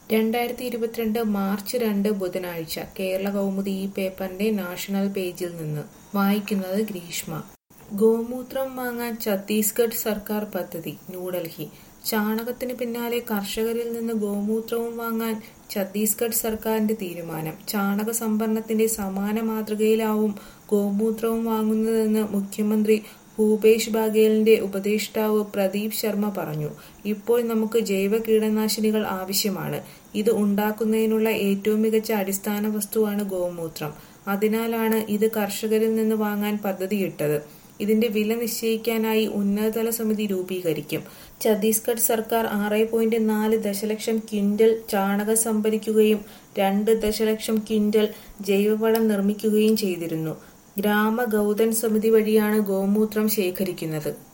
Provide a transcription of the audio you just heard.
രണ്ടായിരത്തി ഇരുപത്തിരണ്ട് മാർച്ച് രണ്ട് ബുധനാഴ്ച കേരള കൗമുദി ഈ പേപ്പറിന്റെ നാഷണൽ പേജിൽ നിന്ന് വായിക്കുന്നത് ഗ്രീഷ്മ ഗോമൂത്രം വാങ്ങാൻ ഛത്തീസ്ഗഡ് സർക്കാർ പദ്ധതി ന്യൂഡൽഹി ചാണകത്തിന് പിന്നാലെ കർഷകരിൽ നിന്ന് ഗോമൂത്രവും വാങ്ങാൻ ഛത്തീസ്ഗഡ് സർക്കാരിന്റെ തീരുമാനം ചാണക സംഭരണത്തിന്റെ സമാന മാതൃകയിലാവും ഗോമൂത്രവും വാങ്ങുന്നതെന്ന് മുഖ്യമന്ത്രി ഭൂപേഷ് ബാഗേലിന്റെ ഉപദേഷ്ടാവ് പ്രദീപ് ശർമ്മ പറഞ്ഞു ഇപ്പോൾ നമുക്ക് ജൈവ കീടനാശിനികൾ ആവശ്യമാണ് ഇത് ഉണ്ടാക്കുന്നതിനുള്ള ഏറ്റവും മികച്ച അടിസ്ഥാന വസ്തുവാണ് ഗോമൂത്രം അതിനാലാണ് ഇത് കർഷകരിൽ നിന്ന് വാങ്ങാൻ പദ്ധതിയിട്ടത് ഇതിന്റെ വില നിശ്ചയിക്കാനായി ഉന്നതതല സമിതി രൂപീകരിക്കും ഛത്തീസ്ഗഡ് സർക്കാർ ആറ് പോയിന്റ് നാല് ദശലക്ഷം ക്വിന്റൽ ചാണകം സംഭരിക്കുകയും രണ്ട് ദശലക്ഷം ക്വിന്റൽ ജൈവവളം നിർമ്മിക്കുകയും ചെയ്തിരുന്നു ഗ്രാമ ഗൗതൻ സമിതി വഴിയാണ് ഗോമൂത്രം ശേഖരിക്കുന്നത്